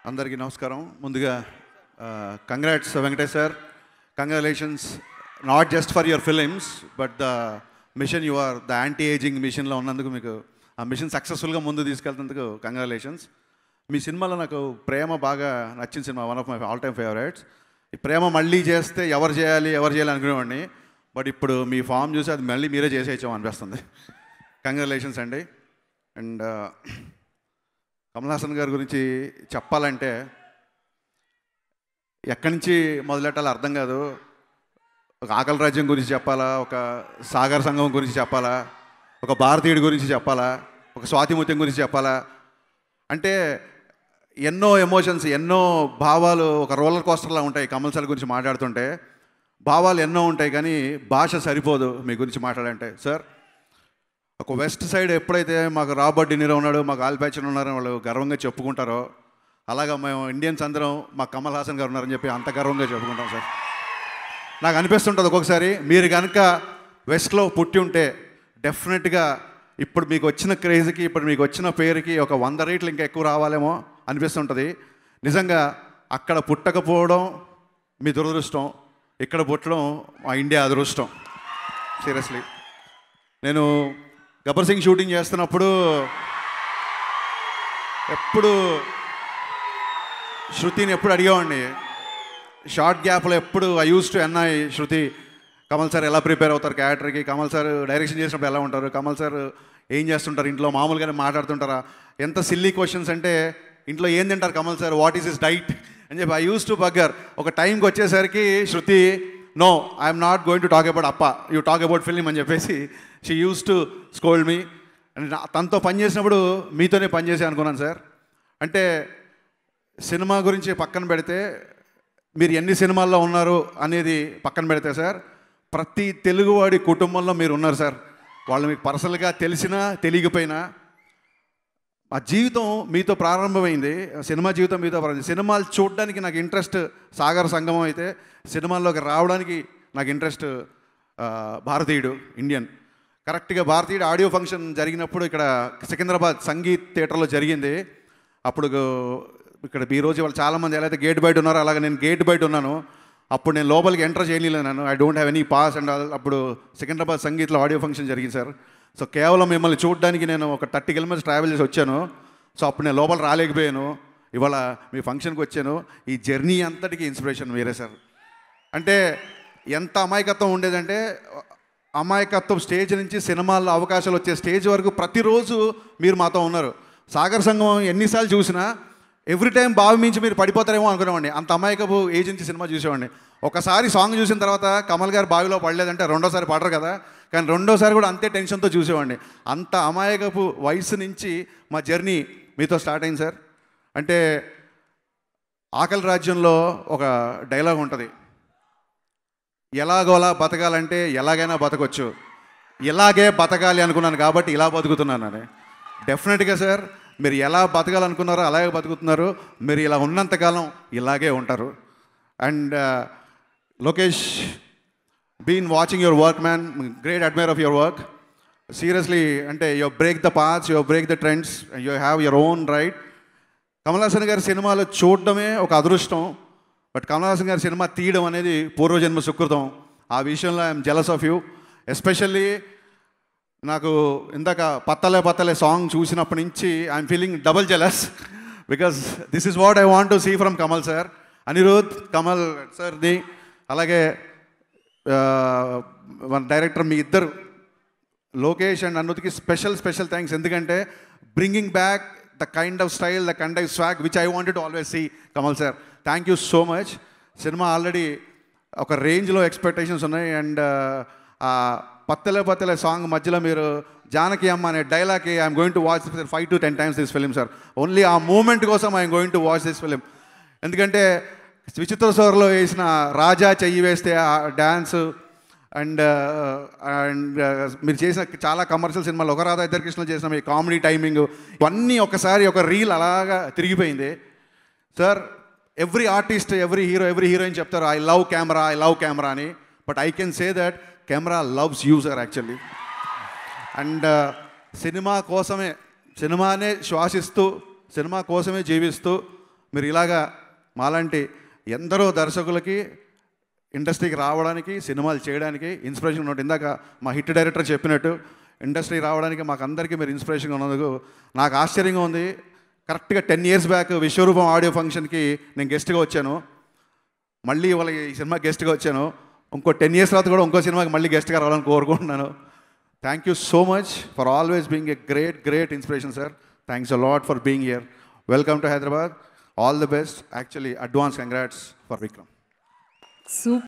అందరికీ నమస్కారం ముందుగా congrats Venkatesh sir congratulations not just for your films but the mission you are the anti ageing మిషన్లో ఉన్నందుకు మీకు ఆ మిషన్ సక్సెస్ఫుల్గా ముందు తీసుకెళ్తున్నందుకు కంగ్రాచులేషన్స్ మీ సినిమాలో నాకు ప్రేమ బాగా నచ్చిన cinema one of my all time favourites ఈ ప్రేమ మళ్ళీ చేస్తే ఎవరు చేయాలి ఎవరు చేయాలి అనుకునేవాడిని బట్ ఇప్పుడు మీ ఫామ్ చూసి అది మళ్ళీ మీరే చేసేయచ్చాం అనిపిస్తుంది కంగ్రాచులేషన్స్ అండి అండ్ కమల్ హాసన్ గారి గురించి చెప్పాలంటే ఎక్కడి నుంచి మొదలెట్టాలో అర్థం కాదు ఒక ఆకలి రాజ్యం గురించి చెప్పాలా ఒక సాగర్ సంఘం గురించి చెప్పాలా ఒక భారతీయుడి గురించి చెప్పాలా ఒక స్వాతిముత్యం గురించి చెప్పాలా అంటే ఎన్నో ఎమోషన్స్ ఎన్నో భావాలు ఒక రోలర్ కోస్టర్లా ఉంటాయి కమల్ సార్ గురించి మాట్లాడుతుంటే భావాలు ఎన్నో ఉంటాయి కానీ భాష సరిపోదు మీ గురించి మాట్లాడంటే సార్ ఒక వెస్ట్ సైడ్ ఎప్పుడైతే మాకు రాబర్ట్ డినీరో ఉన్నాడు మాకు ఆల్ ప్యాచన్ ఉన్నారని వాళ్ళు గర్వంగా చెప్పుకుంటారో అలాగా మేము ఇండియన్స్ అందరం మా కమల్ హాసన్ గారు ఉన్నారని చెప్పి అంత గర్వంగా చెప్పుకుంటాం సార్ నాకు అనిపిస్తుంటుంది ఒక్కొక్కసారి మీరు కనుక వెస్ట్లో పుట్టి ఉంటే డెఫినెట్గా ఇప్పుడు మీకు వచ్చిన క్రేజ్కి ఇప్పుడు మీకు వచ్చిన పేరుకి ఒక వంద రేట్లు ఇంకా ఎక్కువ రావాలేమో అనిపిస్తుంటుంది నిజంగా అక్కడ పుట్టకపోవడం మీ దురదృష్టం ఇక్కడ పుట్టడం మా ఇండియా అదృష్టం సీరియస్లీ నేను గబ్బర్ సింగ్ షూటింగ్ చేస్తున్నప్పుడు ఎప్పుడు శృతిని ఎప్పుడు అడిగేవాడిని షార్ట్ గ్యాప్లో ఎప్పుడు ఐ యూస్ టు ఎన్ఐ శృతి కమల్ సార్ ఎలా ప్రిపేర్ అవుతారు క్యారెక్టర్కి కమల్ సార్ డైరెక్షన్ చేసినప్పుడు ఎలా ఉంటారు కమల్ సార్ ఏం చేస్తుంటారు ఇంట్లో మామూలుగానే మాట్లాడుతుంటారా ఎంత సిల్లీ క్వశ్చన్స్ అంటే ఇంట్లో ఏం తింటారు Kamal sir what is his diet అని చెప్పి ఐ యూస్ టు బగ్గర్ ఒక టైంకి వచ్చేసరికి Shruti no I'm not going to talk about అప్ప యూ టాక్ అబౌట్ ఫిల్మ్ అని చెప్పేసి she used to scold me and నా- తనతో పనిచేసినప్పుడు మీతోనే పనిచేసి అనుకున్నాను సార్ అంటే సినిమా గురించి పక్కన పెడితే మీరు ఎన్ని సినిమాల్లో ఉన్నారు అనేది పక్కన పెడితే సార్ ప్రతి తెలుగువాడి కుటుంబంలో మీరు ఉన్నారు సార్ వాళ్ళు మీకు పర్సనల్గా తెలిసినా తెలియకపోయినా మా జీవితం మీతో ప్రారంభమైంది సినిమా జీవితం మీతో ప్రారంభం సినిమాలు చూడడానికి నాకు ఇంట్రెస్ట్ సాగర్ సంగమం అయితే సినిమాల్లోకి రావడానికి నాకు ఇంట్రెస్ట్ ఆ, భారతీయుడు ఇండియన్ కరెక్ట్గా భారతీయుడు ఆడియో ఫంక్షన్ జరిగినప్పుడు ఇక్కడ సికింద్రాబాద్ సంగీత్ థియేటర్లో జరిగింది అప్పుడు ఇక్కడ ఈ రోజు వాళ్ళు చాలామంది ఎలా అయితే గేట్ బయట ఉన్నారో అలాగే నేను గేట్ బయట ఉన్నాను అప్పుడు నేను లోపలికి ఎంటర్ చేయలేను I don't have any pass and అప్పుడు సికింద్రాబాద్ సంగీత్లో ఆడియో ఫంక్షన్ జరిగింది సార్ సో కేవలం మిమ్మల్ని చూడడానికి నేను ఒక థర్టీ కిలోమీటర్స్ ట్రావెల్ చేసి వచ్చాను సో అప్పుడు నేను లోపల రాలేకపోయాను ఇవాళ మీ ఫంక్షన్కి వచ్చాను ఈ జర్నీ అంతటికి ఇన్స్పిరేషన్ మీరే సార్ అంటే ఎంత అమాయకత్వం ఉండేదంటే అమాయకత్వం స్టేజ్ నుంచి సినిమాల్లో అవకాశాలు వచ్చే స్టేజ్ వరకు ప్రతిరోజు మీరు మాతో ఉన్నారు సాగర్ సంఘం ఎన్నిసార్లు చూసినా ఎవ్రీ టైం బావి మించి మీరు పడిపోతారేమో అనుకునేవాడిని అంత అమాయకపు ఏజ్ నుంచి సినిమా చూసేవాడిని ఒకసారి సాంగ్ చూసిన తర్వాత కమల్ గారు బావిలో పడలేదంటే రెండోసారి పడరు కదా కానీ రెండోసారి కూడా అంతే టెన్షన్తో చూసేవాడిని అంత అమాయకపు వయసు నుంచి మా జర్నీ మీతో స్టార్ట్ అయింది సార్ అంటే ఆకలి రాజ్యంలో ఒక డైలాగ్ ఉంటుంది ఎలాగోలా బతకాలంటే ఎలాగైనా బతకొచ్చు ఇలాగే బతకాలి అనుకున్నాను కాబట్టి ఇలా బతుకుతున్నాను అని డెఫినెట్గా సార్ మీరు ఎలా బతకాలనుకున్నారో అలాగే బతుకుతున్నారు మీరు ఇలా ఉన్నంతకాలం ఇలాగే ఉంటారు and Lokesh been watching your work man great admire of your work seriously అంటే you break the paths you break the trends you have your own right Kamal Haasan గారి సినిమాలు చూడడమే ఒక అదృష్టం బట్ కమల్ హాసన్ గారి సినిమా తీయడం అనేది పూర్వజన్మ సుకృతం ఆ విషయంలో I'm jealous of you especially నాకు ఇందాక పత్తలే పత్తలే సాంగ్ చూసినప్పటి నుంచి I'm feeling double jealous because this is what I want to see from Kamal sir Anirudh Kamal సార్ది అలాగే ఆ, మన డైరెక్టర్ మీ ఇద్దరు లోకేష్ అండ్ అన్నుతికి స్పెషల్ స్పెషల్ థ్యాంక్స్ ఎందుకంటే bringing back the kind of style the kind of swag which I wanted always see Kamal sir thank you so much cinema already ఒక రేంజ్లో ఎక్స్పెక్టేషన్స్ ఉన్నాయి అండ్ ఆ పత్తలే పత్తలే సాంగ్ మధ్యలో మీరు జానకి అమ్మ అనే డైలాగ్కి I'm going to watch five to ten times this film sir only ఆ మూమెంట్ కోసం I'm going to watch this film ఎందుకంటే విచిత్ర సోర్లో వేసిన రాజా చెయ్యి వేస్తే ఆ డ్యాన్స్ అండ్ అండ్ మీరు చేసిన చాలా కమర్షియల్ సినిమాలు ఒక రాధా ఇద్దరు కృష్ణ చేసిన మీ కామెడీ టైమింగ్ ఇవన్నీ ఒకసారి ఒక రీల్ అలాగా తిరిగిపోయింది sir every artist every hero every heroine చెప్తారు I love camera I love camera అని but I can say that camera loves you sir actually and cinema కోసమే సినిమానే శ్వాసిస్తూ సినిమా కోసమే జీవిస్తూ మీరు ఇలాగా మాలాంటి ఎందరో దర్శకులకి ఇండస్ట్రీకి రావడానికి సినిమాలు చేయడానికి ఇన్స్పిరేషన్ ఉన్నట్టు ఇందాక మా హిట్ డైరెక్టర్ చెప్పినట్టు ఇండస్ట్రీ రావడానికి మాకు అందరికీ మీరు ఇన్స్పిరేషన్గా ఉన్నందుకు నాకు ఆశ్చర్యంగా ఉంది కరెక్ట్గా ten years back Vishwaroopam audio ఫంక్షన్కి నేను గెస్ట్గా వచ్చాను మళ్ళీ వాళ్ళ ఈ సినిమా గెస్ట్గా వచ్చాను ఇంకో టెన్ ఇయర్స్ తర్వాత కూడా ఇంకో సినిమాకి మళ్ళీ గెస్ట్గా రావాలని కోరుకుంటున్నాను thank you so much for always being a great great inspiration sir thanks a lot for being here welcome to Hyderabad all the best actually advance congrats for Vikram super